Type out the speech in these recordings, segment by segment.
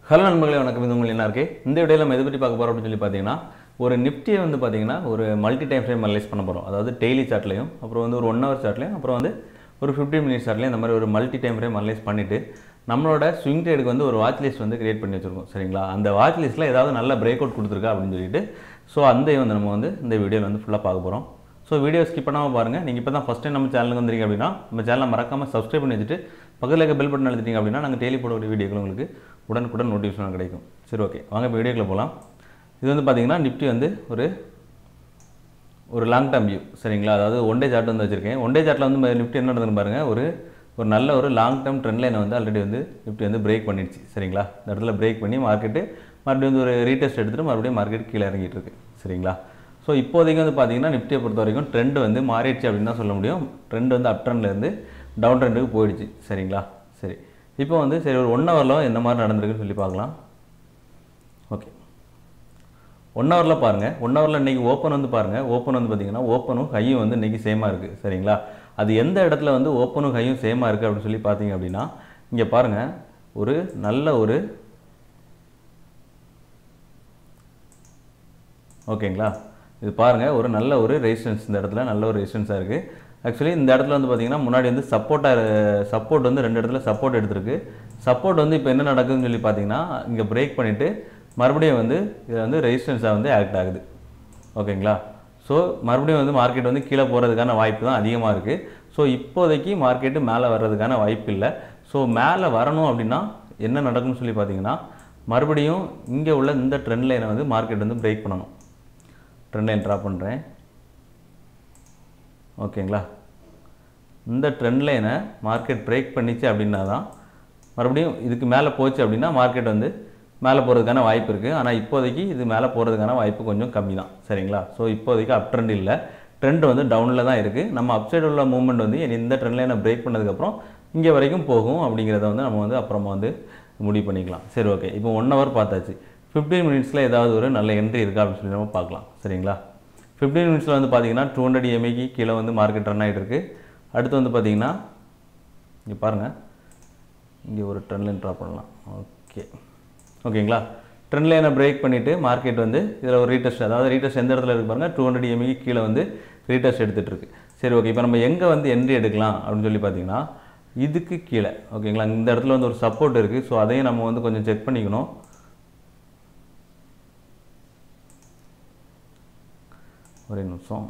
hello நண்பர்களே வணக்கம் இது உங்கள் என்ன இருக்கு இந்த வீடியோவில் நம்ம எதை பற்றி பார்க்க போகிறோம் அப்படின்னு சொல்லி பார்த்தீங்கன்னா ஒரு நிஃப்டியை வந்து பார்த்தீங்கன்னா ஒரு மல்டி டைம் ஃப்ரேம் அனலைஸ் பண்ண போகிறோம் அதாவது டெய்லி சார்ட்லையும் அப்புறம் வந்து ஒரு ஒன் ஹவர் சார்ட்லையும் அப்புறம் வந்து ஒரு 15 மினிட்ஸ் சார்ட்லையும் இந்த மாதிரி ஒரு மல்டி டைம் ஃப்ரேம் அனலைஸ் பண்ணிவிட்டு நம்மளோட ஸ்விங் ட்ரேடுக்கு வந்து ஒரு வாட்ச் லிஸ்ட் வந்து கிரியேட் பண்ணி வச்சிருக்கோம் சரிங்களா அந்த வாட்ச் லிஸ்ட்டில் ஏதாவது நல்ல பிரேக் அவுட் கொடுத்துருக்கா அப்படின்னு சொல்லிட்டு ஸோ அந்த வந்து நம்ம வந்து இந்த வீடியோவில் வந்து ஃபுல்லாக பார்க்க போகிறோம் ஸோ வீடியோ ஸ்கிப் பண்ணாமல் பாருங்கள் நீங்கள் இப்போ தான் ஃபஸ்ட் டைம் நம்ம சேனலுக்கு வந்தீங்க அப்படின்னா நம்ம சேனலை மறக்காமல் சப்ஸ்கிரைப் பண்ணி வச்சுட்டு பக்கத்தில் இருக்க பெல் பட்டன் அழுத்திட்டீங்க அப்படின்னா நாங்கள் டெய்லி போடக்கூடிய வீடியோக்கள் உங்களுக்கு உடனுக்குடன் நோட்டிஃபிகேஷன் கிடைக்கும் சரி ஓகே வாங்க இப்போ வீடியோக்குள்ள போகலாம் இது வந்து பார்த்தீங்கன்னா நிஃப்டி வந்து ஒரு ஒரு லாங் டேர்ம் வியூ சரிங்களா அதாவது ஒன் டே சார்ட் வந்து வச்சிருக்கேன் ஒன் டே சார்ட்டில் வந்து நிஃப்டி என்ன நடந்ததுன்னு பாருங்கள் ஒரு ஒரு நல்ல ஒரு லாங் டேர்ம் ட்ரெண்ட் லைனை வந்து ஆல்ரெடி வந்து நிஃப்டி வந்து பிரேக் பண்ணிடுச்சு சரிங்களா இந்த இடத்துல பிரேக் பண்ணி மார்க்கெட்டு மறுபடியும் வந்து ஒரு ரீடெஸ்ட் எடுத்துகிட்டு மறுபடியும் மார்க்கெட் கீழே இறங்கிட்டு இருக்கு சரிங்களா ஸோ இப்போதைக்கு வந்து பார்த்தீங்கன்னா நிஃப்டியை பொறுத்த வரைக்கும் ட்ரெண்ட் வந்து மாறிடுச்சு அப்படின்னு தான் சொல்ல முடியும் ட்ரெண்ட் வந்து அப் ட்ரெண்ட்லேருந்து டவுன் ட்ரெண்டுக்கு போயிடுச்சு சரிங்களா சரி இப்போ வந்து சரி ஒரு ஒன் ஹவரில் எந்த மாதிரி நடந்திருக்குன்னு சொல்லி பார்க்கலாம் ஓகே ஒன் ஹவரில் பாருங்கள் ஒன் ஹவரில் இன்றைக்கி ஓப்பன் வந்து பாருங்கள் ஓப்பன் வந்து பார்த்தீங்கன்னா ஓப்பனும் ஹையும் வந்து இன்றைக்கி சேமாக இருக்குது சரிங்களா அது எந்த இடத்துல வந்து ஓப்பனும் ஹையும் சேமாக இருக்குது அப்படின்னு சொல்லி பார்த்தீங்க அப்படின்னா இங்கே பாருங்கள் ஒரு நல்ல ஒரு ஓகேங்களா இது பாருங்கள் ஒரு நல்ல ஒரு ரெசிஸ்டன்ஸ் இந்த இடத்துல நல்ல ஒரு ரெசிஸ்டன்ஸாக இருக்குது ஆக்சுவலி இந்த இடத்துல வந்து பார்த்தீங்கன்னா முன்னாடி வந்து சப்போர்ட்டாக சப்போர்ட் வந்து ரெண்டு இடத்துல சப்போர்ட் எடுத்திருக்கு சப்போர்ட் வந்து இப்போ என்ன நடக்குதுன்னு சொல்லி பார்த்தீங்கன்னா இங்கே பிரேக் பண்ணிவிட்டு மறுபடியும் வந்து இது வந்து ரெசிஸ்டன்ஸாக வந்து ஆக்ட் ஆகுது ஓகேங்களா ஸோ மறுபடியும் வந்து மார்க்கெட் வந்து கீழே போகிறதுக்கான வாய்ப்பு தான் அதிகமாக இருக்குது ஸோ இப்போதைக்கு மார்க்கெட்டு மேலே வர்றதுக்கான வாய்ப்பு இல்லை ஸோ மேலே வரணும் அப்படின்னா என்ன நடக்கும்னு சொல்லி பார்த்தீங்கன்னா மறுபடியும் இங்கே உள்ள இந்த ட்ரெண்ட் லைனை வந்து மார்க்கெட் வந்து பிரேக் பண்ணணும் ட்ரெண்ட் லைன் ட்ரா பண்ணுறேன் ஓகேங்களா இந்த ட்ரெண்ட் லைனை மார்க்கெட் பிரேக் பண்ணிச்சு அப்படின்னா தான் மறுபடியும் இதுக்கு மேலே போச்சு அப்படின்னா மார்க்கெட் வந்து மேலே போகிறதுக்கான வாய்ப்பு இருக்குது ஆனால் இப்போதைக்கு இது மேலே போகிறதுக்கான வாய்ப்பு கொஞ்சம் கம்மி தான் சரிங்களா ஸோ இப்போதைக்கு அப் ட்ரெண்ட் இல்லை ட்ரெண்ட் வந்து டவுனில் தான் இருக்குது நம்ம அப் சைடு உள்ள மூவ்மெண்ட் வந்து இந்த ட்ரெண்ட் லைனை பிரேக் பண்ணதுக்கப்புறம் இங்கே வரைக்கும் போகும் அப்படிங்கிறத வந்து நம்ம வந்து அப்புறமா வந்து முடிவு பண்ணிக்கலாம் சரி ஓகே இப்போ ஒன் ஹவர் பார்த்தாச்சு ஃபிஃப்டீன் மினிட்ஸில் ஏதாவது ஒரு நல்ல என்ட்ரி இருக்கா அப்படின்னு சொல்லி நம்ம பார்க்கலாம் சரிங்களா ஃபிஃப்டீன் மினிட்ஸில் வந்து பார்த்தீங்கன்னா டூ ஹண்ட்ரட் எம்ஏக்கு கீழே வந்து மார்க்கெட் ரன் ஆகிட்டு இருக்கு அடுத்து வந்து பார்த்தீங்கன்னா இங்கே பாருங்கள் இங்கே ஒரு ட்ரெண்ட் லைன் ட்ரா பண்ணலாம் ஓகே ஓகேங்களா ட்ரெண்ட் லைனை பிரேக் பண்ணிவிட்டு மார்க்கெட் வந்து இதில் ஒரு ரீடெஸ்ட் அதாவது ரீடெஸ்ட் எந்த இடத்துல இருக்கு பாருங்கள் டூ ஹண்ட்ரட் எம்ஏக்கு கீழே வந்து ரீடெஸ்ட் எடுத்துகிட்டு இருக்கு சரி ஓகே இப்போ நம்ம எங்கே வந்து என்ட்ரி எடுக்கலாம் அப்படின்னு சொல்லி பார்த்தீங்கன்னா இதுக்கு கீழே ஓகேங்களா இந்த இடத்துல வந்து ஒரு சப்போர்ட் இருக்குது ஸோ அதையும் நம்ம வந்து கொஞ்சம் செக் பண்ணிக்கணும் ஒரே நிமிஷம்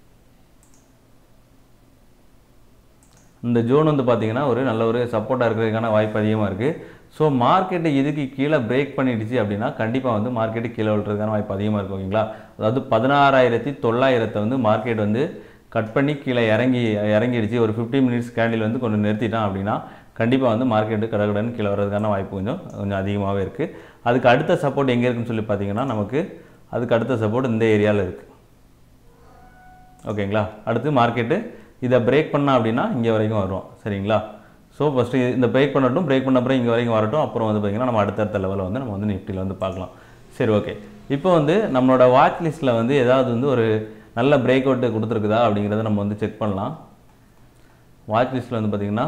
இந்த ஜோன் வந்து பார்த்தீங்கன்னா ஒரு நல்ல ஒரு சப்போர்ட்டாக இருக்கிறதுக்கான வாய்ப்பு அதிகமாக இருக்குது ஸோ மார்க்கெட்டு இதுக்கு கீழே பிரேக் பண்ணிடுச்சு அப்படின்னா கண்டிப்பாக வந்து மார்க்கெட்டு கீழே விழுறதுக்கான வாய்ப்பு அதிகமாக இருக்கும் ஓகேங்களா அதாவது பதினாறாயிரத்தி தொள்ளாயிரத்தை வந்து மார்க்கெட் வந்து கட் பண்ணி கீழே இறங்கி இறங்கிடுச்சு ஒரு ஃபிஃப்டி மினிட்ஸ் கேண்டில் வந்து கொஞ்சம் நிறுத்திட்டான் அப்படின்னா கண்டிப்பாக வந்து மார்க்கெட்டு கடகடன்னு கீழே வர்றதுக்கான வாய்ப்பு கொஞ்சம் கொஞ்சம் அதிகமாகவே இருக்குது அதுக்கு அடுத்த சப்போர்ட் எங்கே இருக்குன்னு சொல்லி பார்த்தீங்கன்னா நமக்கு அதுக்கு அடுத்த சப்போர்ட் இந்த ஏரியாவில் இருக்குது ஓகேங்களா அடுத்து மார்க்கெட்டு இதை பிரேக் பண்ணா அப்படின்னா இங்கே வரைக்கும் வரும் சரிங்களா ஸோ ஃபஸ்ட்டு இந்த பிரேக் பண்ணட்டும் பிரேக் பண்ண அப்புறம் இங்கே வரைக்கும் வரட்டும் அப்புறம் வந்து பார்த்திங்கன்னா நம்ம அடுத்தடுத்த லெவலில் வந்து நம்ம வந்து நிஃப்டியில் வந்து பார்க்கலாம் சரி ஓகே இப்போ வந்து நம்மளோட வாட்ச் லிஸ்ட்டில் வந்து ஏதாவது வந்து ஒரு நல்ல பிரேக் அவுட்டு கொடுத்துருக்குதா அப்படிங்கிறத நம்ம வந்து செக் பண்ணலாம் வாட்ச் லிஸ்ட்டில் வந்து பார்த்திங்கன்னா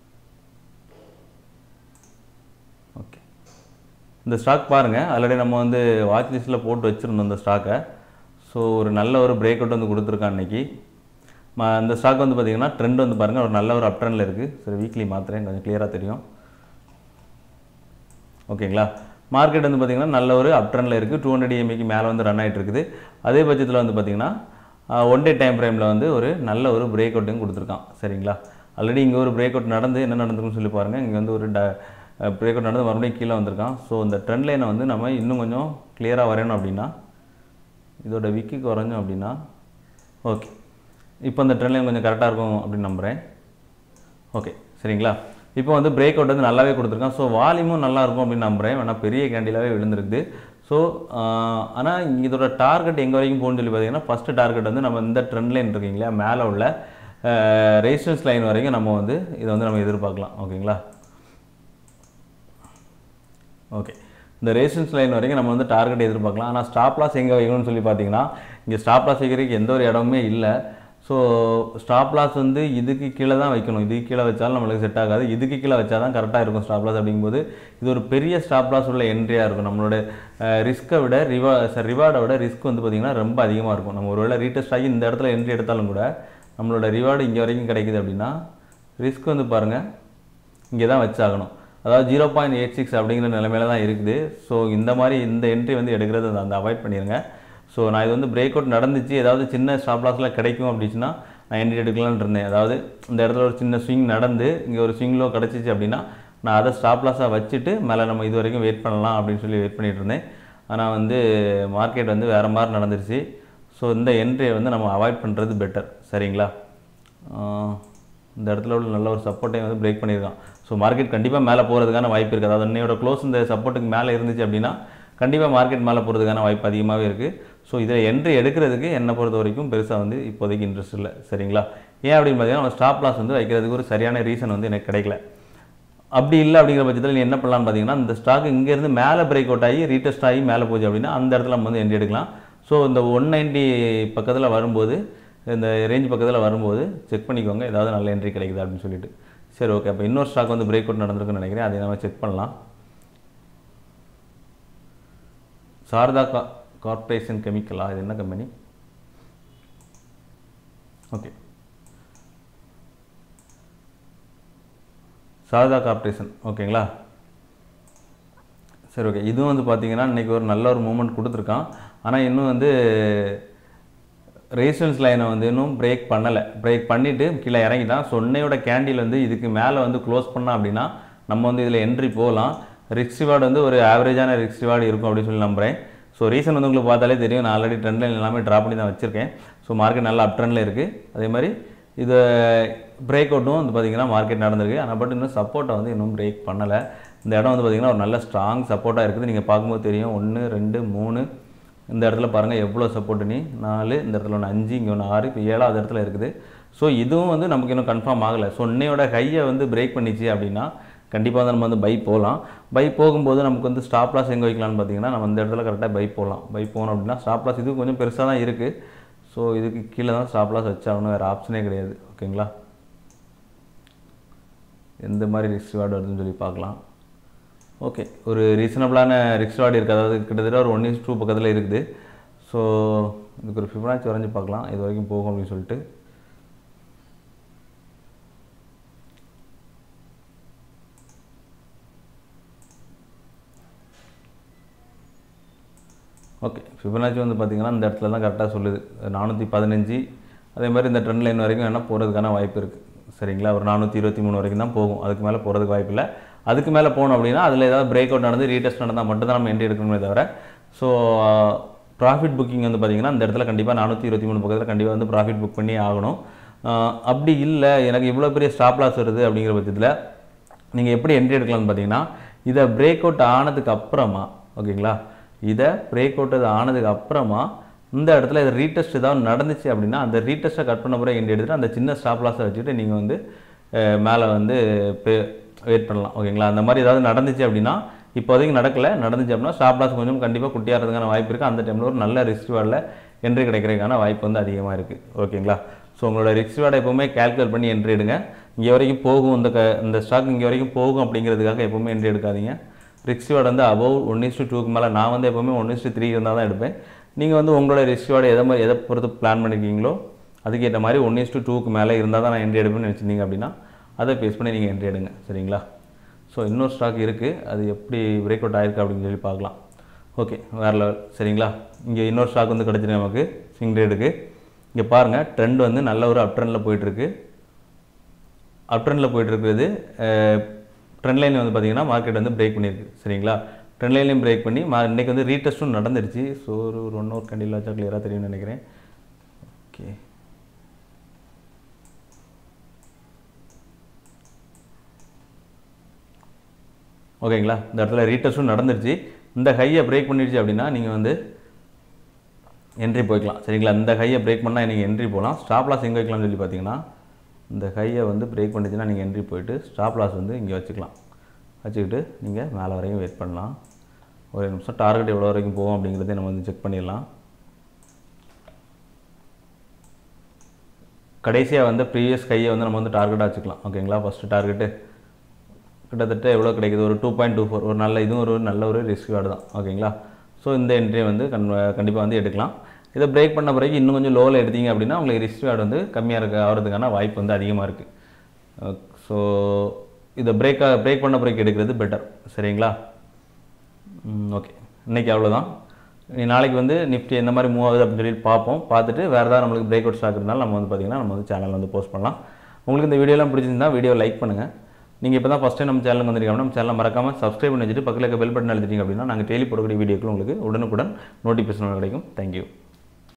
ஓகே இந்த ஸ்டாக் பாருங்கள் ஆல்ரெடி நம்ம வந்து வாட்ச் லிஸ்ட்டில் போட்டு வச்சுருந்தோம் இந்த ஸ்டாக்கை ஸோ ஒரு நல்ல ஒரு பிரேக் அவுட் வந்து கொடுத்துருக்கான் அன்றைக்கி ம அந்த ஸ்டாக் வந்து பார்த்திங்கன்னா ட்ரெண்ட் வந்து பாருங்கள் ஒரு நல்ல ஒரு அப் ட்ரெண்டில் இருக்குது சரி வீக்லி மாத்திரேன் கொஞ்சம் கிளியராக தெரியும் ஓகேங்களா மார்க்கெட் வந்து பார்த்திங்கன்னா நல்ல ஒரு அப் ட்ரெண்டில் இருக்குது டூ ஹண்ட்ரட் இஎம்ஐக்கு மேலே வந்து ரன் ஆகிட்டு இருக்குது அதே பட்சத்தில் வந்து பார்த்திங்கன்னா ஒன் டே டைம் ஃப்ரேமில் வந்து ஒரு நல்ல ஒரு பிரேக் அவுட்டும் கொடுத்துருக்கான் சரிங்களா ஆல்ரெடி இங்கே ஒரு பிரேக் அவுட் நடந்து என்ன நடந்திருக்குன்னு சொல்லி பாருங்கள் இங்கே வந்து ஒரு ட பிரேக் அவுட் நடந்து மறுபடியும் கீழே வந்திருக்கான் ஸோ இந்த ட்ரெண்ட் லைனை வந்து நம்ம இன்னும் கொஞ்சம் கிளியராக வரையணும் அப்படின்னா இதோட விக்கி குறைஞ்சோம் அப்படின்னா ஓகே இப்போ இந்த ட்ரெண்ட் லைன் கொஞ்சம் கரெக்டாக இருக்கும் அப்படின்னு நம்புகிறேன் ஓகே சரிங்களா இப்போ வந்து பிரேக் அவுட் வந்து நல்லாவே கொடுத்துருக்கான் ஸோ வால்யூமும் நல்லா இருக்கும் அப்படின்னு நம்புகிறேன் வேணால் பெரிய கேண்டிலாகவே விழுந்திருக்குது ஸோ ஆனால் இதோட டார்கெட் எங்கே வரைக்கும் போகணும்னு சொல்லி பார்த்தீங்கன்னா ஃபஸ்ட்டு டார்கெட் வந்து நம்ம இந்த ட்ரெண்ட் லைன் இருக்கீங்களா மேலே உள்ள ரெசிஸ்டன்ஸ் லைன் வரைக்கும் நம்ம வந்து இதை வந்து நம்ம எதிர்பார்க்கலாம் ஓகேங்களா ஓகே இந்த ரேஷன்ஸ் லைன் வரைக்கும் நம்ம வந்து டார்கெட் எதிர்பார்க்கலாம் ஆனால் ஸ்டாப் லாஸ் எங்கே வைக்கணும்னு சொல்லி பார்த்தீங்கன்னா இங்கே ஸ்டாப் லாஸ் வைக்கிறதுக்கு எந்த ஒரு இடமுமே இல்லை ஸோ ஸ்டாப் லாஸ் வந்து இதுக்கு கீழே தான் வைக்கணும் இதுக்கு கீழே வச்சாலும் நம்மளுக்கு செட் ஆகாது இதுக்கு கீழே வச்சா தான் கரெக்டாக இருக்கும் ஸ்டாப் லாஸ் அப்படிங்கும்போது இது ஒரு பெரிய ஸ்டாப் லாஸ் உள்ள என்ட்ரியாக இருக்கும் நம்மளோட ரிஸ்க்கை விட ரிவா ரிவார்டை விட ரிஸ்க் வந்து பார்த்திங்கன்னா ரொம்ப அதிகமாக இருக்கும் நம்ம ஒருவேளை ரீடெஸ்ட் ஆகி இந்த இடத்துல என்ட்ரி எடுத்தாலும் கூட நம்மளோட ரிவார்டு இங்கே வரைக்கும் கிடைக்குது அப்படின்னா ரிஸ்க் வந்து பாருங்கள் இங்கே தான் வச்சாகணும் அதாவது ஜீரோ பாயிண்ட் எயிட் சிக்ஸ் அப்படிங்கிற நிலமையில தான் இருக்குது ஸோ இந்த மாதிரி இந்த என்ட்ரி வந்து எடுக்கிறது அந்த- அந்த அவாய்ட் பண்ணிடுங்க ஸோ நான் இது வந்து பிரேக் அவுட் நடந்துச்சு ஏதாவது சின்ன ஸ்டாப் லாஸில் கிடைக்கும் அப்படின்னா நான் என்ட்ரி எடுக்கலாம்னு இருந்தேன் அதாவது இந்த இடத்துல ஒரு சின்ன ஸ்விங் நடந்து இங்கே ஒரு ஸ்விங் லோ கிடச்சிச்சு அப்படின்னா நான் அதை ஸ்டாப் லாஸாக வச்சுட்டு மேலே நம்ம இது வரைக்கும் வெயிட் பண்ணலாம் அப்படின்னு சொல்லி வெயிட் பண்ணிட்டு இருந்தேன் ஆனால் வந்து மார்க்கெட் வந்து வேறு மாதிரி நடந்துருச்சு ஸோ இந்த என்ட்ரியை வந்து நம்ம அவாய்ட் பண்ணுறது பெட்டர் சரிங்களா ஆஹ் இந்த இடத்துல உள்ள நல்ல ஒரு சப்போர்ட்டை வந்து பிரேக் பண்ணியிருக்கான் ஸோ மார்க்கெட் கண்டிப்பாக மேலே போகிறதுக்கான வாய்ப்பு இருக்குது அதாவது இன்னையோட க்ளோஸ் இந்த சப்போர்ட்டுக்கு மேலே இருந்துச்சு அப்படின்னா கண்டிப்பாக மார்க்கெட் மேலே போகிறதுக்கான வாய்ப்பு அதிகமாகவே இருக்குது ஸோ இதில் என்ட்ரி எடுக்கிறதுக்கு என்னை பொறுத்த வரைக்கும் பெருசாக வந்து இப்போதைக்கு இன்ட்ரெஸ்ட் இல்லை சரிங்களா ஏன் அப்படின்னு பார்த்தீங்கன்னா நம்ம ஸ்டாப் லாஸ் வந்து வைக்கிறதுக்கு ஒரு சரியான ரீசன் வந்து எனக்கு கிடைக்கல அப்படி இல்லை அப்படிங்கிற பட்சத்தில் நீ என்ன பண்ணலாம்னு பார்த்தீங்கன்னா இந்த ஸ்டாக் இங்கேருந்து மேலே பிரேக் அவுட் ஆகி ரீடெஸ்ட் ஆகி மேலே போச்சு அப்படின்னா அந்த இடத்துல நம்ம வந்து என்ட்ரி எடுக்கலாம் ஸோ இந்த ஒன் நைன்ட்டி பக்கத்தில் வரும்போது இந்த ரேஞ்ச் பக்கத்தில் வரும்போது செக் பண்ணிக்கோங்க ஏதாவது நல்ல என்ட்ரி கிடைக்குது அப்படின்னு சொல்லிட்டு சரி ஓகே அப்போ இன்னொரு ஸ்டாக் வந்து பிரேக் அவுட் நடந்திருக்குன்னு நினைக்கிறேன் அதை நம்ம செக் பண்ணலாம் சாரதா கா கார்ப்பரேஷன் கெமிக்கலா இது என்ன கம்பெனி ஓகே சாரதா கார்ப்பரேஷன் ஓகேங்களா சரி ஓகே இதுவும் வந்து பார்த்தீங்கன்னா இன்றைக்கி ஒரு நல்ல ஒரு மூமெண்ட் கொடுத்துருக்கான் ஆனால் இன்னும் வந்து ரெசிஸ்டன்ஸ் லைனை வந்து இன்னும் பிரேக் பண்ணலை பிரேக் பண்ணிவிட்டு கீழே இறங்கிட்டான் ஸோ இன்னையோட கேண்டில் வந்து இதுக்கு மேலே வந்து க்ளோஸ் பண்ணோம் அப்படின்னா நம்ம வந்து இதில் என்ட்ரி போகலாம் ரிக்ஸ் ரிவார்டு வந்து ஒரு ஆவரேஜான ரிக்ஸ் ரிவார்டு இருக்கும் அப்படின்னு சொல்லி நம்புகிறேன் ஸோ ரீசன் வந்து உங்களுக்கு பார்த்தாலே தெரியும் நான் ஆல்ரெடி ட்ரெண்ட் லைன் எல்லாமே ட்ராப் பண்ணி தான் வச்சுருக்கேன் ஸோ மார்க்கெட் நல்லா அப் ட்ரெண்டில் இருக்குது அதே மாதிரி இது பிரேக் அவுட்டும் வந்து பார்த்திங்கன்னா மார்க்கெட் நடந்திருக்கு ஆனால் பட் இன்னும் சப்போர்ட்டை வந்து இன்னும் பிரேக் பண்ணலை இந்த இடம் வந்து பார்த்திங்கன்னா ஒரு நல்ல ஸ்ட்ராங் சப்போர்ட்டாக இருக்குது நீங்கள் பார்க்கும்போது தெரியும் ஒன்று ரெண்டு மூணு இந்த இடத்துல பாருங்கள் எவ்வளோ சப்போர்ட் நீ நாலு இந்த இடத்துல ஒன்று அஞ்சு இங்கே ஒன்று ஆறு இப்போ ஏழாவது இடத்துல இருக்குது ஸோ இதுவும் வந்து நமக்கு இன்னும் கன்ஃபார்ம் ஆகலை ஸோ இன்னையோட ஹையை வந்து பிரேக் பண்ணிச்சு அப்படின்னா கண்டிப்பாக வந்து நம்ம வந்து பை போகலாம் பை போகும்போது நமக்கு வந்து ஸ்டாப் லாஸ் எங்கே வைக்கலாம்னு பார்த்தீங்கன்னா நம்ம இந்த இடத்துல கரெக்டாக பை போகலாம் பை போனோம் அப்படின்னா ஸ்டாப் லாஸ் இது கொஞ்சம் பெருசாக தான் இருக்குது ஸோ இதுக்கு கீழே தான் ஸ்டாப் லாஸ் வச்சாகணும் வேறு ஆப்ஷனே கிடையாது ஓகேங்களா எந்த மாதிரி ரிஸ்க் ரிவார்டு வருதுன்னு சொல்லி பார்க்கலாம் ஓகே ஒரு ரீசனபிளான ரிஸ்க் ரிவார்டு இருக்குது அதாவது கிட்டத்தட்ட ஒரு ஒன் இஸ் டூ பக்கத்தில் இருக்குது ஸோ இதுக்கு ஒரு ஃபிபனாச்சி வரைஞ்சி பார்க்கலாம் இது வரைக்கும் போகும் அப்படின்னு சொல்லிட்டு ஓகே ஃபிபனாச்சி வந்து பார்த்திங்கன்னா இந்த இடத்துல தான் கரெக்டாக சொல்லுது நானூற்றி பதினஞ்சு அதே மாதிரி இந்த ட்ரெண்ட் லைன் வரைக்கும் வேணால் போகிறதுக்கான வாய்ப்பு இருக்குது சரிங்களா ஒரு நானூற்றி இருபத்தி மூணு வரைக்கும் தான் போகும் அதுக்கு மேலே போகிறதுக்கு வாய்ப்பு இல்லை அதுக்கு மேலே போனோம் அப்படின்னா அதில் ஏதாவது பிரேக் அவுட் நடந்து ரீடெஸ்ட் நடந்தால் மட்டும் தான் நம்ம என்ட்ரி எடுக்கணுமே தவிர ஸோ ப்ராஃபிட் புக்கிங் வந்து பார்த்திங்கன்னா இந்த இடத்துல கண்டிப்பாக நானூற்றி இருபத்தி மூணு பக்கத்தில் கண்டிப்பாக வந்து ப்ராஃபிட் புக் பண்ணி ஆகணும் ஆஹ் அப்படி இல்லை எனக்கு இவ்வளோ பெரிய ஸ்டாப் லாஸ் வருது அப்படிங்கிற பட்சத்தில் நீங்கள் எப்படி என்ட்ரி எடுக்கலாம்னு பார்த்தீங்கன்னா இதை பிரேக் அவுட் ஆனதுக்கு அப்புறமா ஓகேங்களா இதை பிரேக் அவுட் அது ஆனதுக்கு அப்புறமா இந்த இடத்துல இது ரீடெஸ்ட் ஏதாவது நடந்துச்சு அப்படின்னா அந்த ரீடெஸ்ட்டை கட் பண்ண பிறகு என்ட்ரி எடுத்துட்டு அந்த சின்ன ஸ்டாப் லாஸை வச்சுட்டு நீங்கள் வந்து அஹ், மேலே வந்து வெயிட் பண்ணலாம் ஓகேங்களா அந்த மாதிரி ஏதாவது நடந்துச்சு அப்படின்னா இப்போதைக்கு நடக்கலை நடந்துச்சு அப்படின்னா ஸ்டாப் லாஸ் கொஞ்சம் கண்டிப்பாக குட்டியாகிறதுக்கான வாய்ப்பு இருக்குது அந்த டைமில் ஒரு நல்ல ரிஸ்க் வேர்டில் என்ட்ரி கிடைக்கிறதுக்கான வாய்ப்பு வந்து அதிகமாக இருக்குது ஓகேங்களா ஸோ உங்களோட ரிஸ்க் வேர்டை எப்போவுமே கால்குலேட் பண்ணி என்ட்ரி எடுங்க இங்கே வரைக்கும் போகும் இந்த க இந்த ஸ்டாக் இங்கே வரைக்கும் போகும் அப்படிங்கிறதுக்காக எப்போவுமே என்ட்ரி எடுக்காதீங்க ரிஸ்க் வேர்டு வந்து அபவ் ஒன் இஸ்டு டூக்கு மேலே நான் வந்து எப்போவுமே ஒன் இஸ்டு த்ரீ இருந்தால் தான் எடுப்பேன் நீங்கள் வந்து உங்களோட ரிஸ்க் வேர்டு எதை மாதிரி எதை பொறுத்து பிளான் பண்ணியிருக்கீங்களோ அதுக்கேற்ற மாதிரி ஒன் இஸ்டு டூக்கு மேலே இருந்தால் தான் நான் என்ட்ரி எடுப்பேன்னு நினச்சிருந்தீங்க அப்படின்னா அதை பேஸ் பண்ணி நீங்கள் என்ட்ரி எடுங்க சரிங்களா ஸோ இன்னொரு ஸ்டாக் இருக்குது அது எப்படி பிரேக் அவுட் ஆயிருக்கு அப்படின்னு சொல்லி பார்க்கலாம் ஓகே வேறு லெவல் சரிங்களா இங்கே இன்னொரு ஸ்டாக் வந்து கிடச்சிருக்கு நமக்கு சிங் ரேடுக்கு இங்கே பாருங்கள் ட்ரெண்ட் வந்து நல்ல ஒரு அப் ட்ரெண்டில் போயிட்டுருக்கு அப் ட்ரெண்டில் போயிட்டு இருக்கிறது ட்ரெண்ட் லைன் வந்து பார்த்தீங்கன்னா மார்க்கெட் வந்து பிரேக் பண்ணியிருக்கு சரிங்களா ட்ரெண்ட் லைன்லையும் பிரேக் பண்ணி மா இன்றைக்கி வந்து ரீடெஸ்ட்டும் நடந்துருச்சு ஸோ ஒரு ஒரு ஒன் ஹவர் கண்டிப்பாக வச்சா கிளியராக தெரியும்னு நினைக்கிறேன் ஓகே ஓகேங்களா இந்த இடத்துல ரீடெஸ்ட்டும் நடந்துருச்சு இந்த ஹையை பிரேக் பண்ணிடுச்சு அப்படின்னா நீங்கள் வந்து என்ட்ரி போய்க்கலாம் சரிங்களா இந்த ஹையை பிரேக் பண்ணால் நீங்கள் என்ட்ரி போகலாம் ஸ்டாப் லாஸ் எங்கே வைக்கலாம்னு சொல்லி பார்த்தீங்கன்னா இந்த ஹையை வந்து பிரேக் பண்ணிச்சுன்னா நீங்கள் என்ட்ரி போயிட்டு ஸ்டாப் லாஸ் வந்து இங்கே வச்சுக்கலாம் வச்சுக்கிட்டு நீங்கள் மேலே வரைக்கும் வெயிட் பண்ணலாம் ஒரு நிமிஷம் டார்கெட் எவ்வளோ வரைக்கும் போகும் அப்படிங்கிறத நம்ம வந்து செக் பண்ணிடலாம் கடைசியாக வந்து ப்ரீவியஸ் கையை வந்து நம்ம வந்து டார்கெட்டாக வச்சுக்கலாம் ஓகேங்களா ஃபஸ்ட்டு டார்கெட்டு கிட்டத்தட்ட எவ்வளோ கிடைக்குது ஒரு டூ பாயிண்ட் டூ ஃபோர் ஒரு நல்ல இதுவும் ஒரு நல்ல ஒரு ரிஸ்க் கார்டு தான் ஓகேங்களா ஸோ இந்த என்ட்ரியை வந்து கண் கண்டிப்பாக வந்து எடுக்கலாம் இதை பிரேக் பண்ண பிறகு இன்னும் கொஞ்சம் லோவில் எடுத்தீங்க அப்படின்னா உங்களுக்கு ரிஸ்க் கார்டு வந்து கம்மியாக இருக்க ஆகிறதுக்கான வாய்ப்பு வந்து அதிகமாக இருக்குது ஸோ இதை பிரேக்காக பிரேக் பண்ண பிறகு எடுக்கிறது பெட்டர் சரிங்களா ஓகே இன்றைக்கி அவ்வளோதான் இனி நாளைக்கு வந்து நிஃப்டி எந்த மாதிரி மூவ் ஆகுது அப்படின்னு சொல்லிட்டு பார்ப்போம் பார்த்துட்டு வேறு ஏதாவது நம்மளுக்கு பிரேக் அவுட் ஸ்டாக் இருந்தாலும் நம்ம வந்து பார்த்திங்கன்னா நம்ம வந்து சேனலில் வந்து போஸ்ட் பண்ணலாம் உங்களுக்கு இந்த வீடியோலாம் பிடிச்சிருந்தா வீடியோ லைக் பண்ணுங்கள் நீங்கள் இப்போ தான் ஃபஸ்ட் டைம் நம்ம சேனலுக்கு வந்திருக்கோம் நம்ம சேனலை மறக்காமல் சப்ஸ்கிரைப் பண்ணி வச்சுட்டு பக்கத்தில் இருக்க பெல் பட்டன் எழுதிட்டீங்க அப்படின்னா நாங்கள் டெய்லி போடக்கூடிய வீடியோக்கள் உங்களுக்கு உடனுக்குடன் நோட்டிஃபிகேஷன் கிடைக்கும் தேங்க்யூ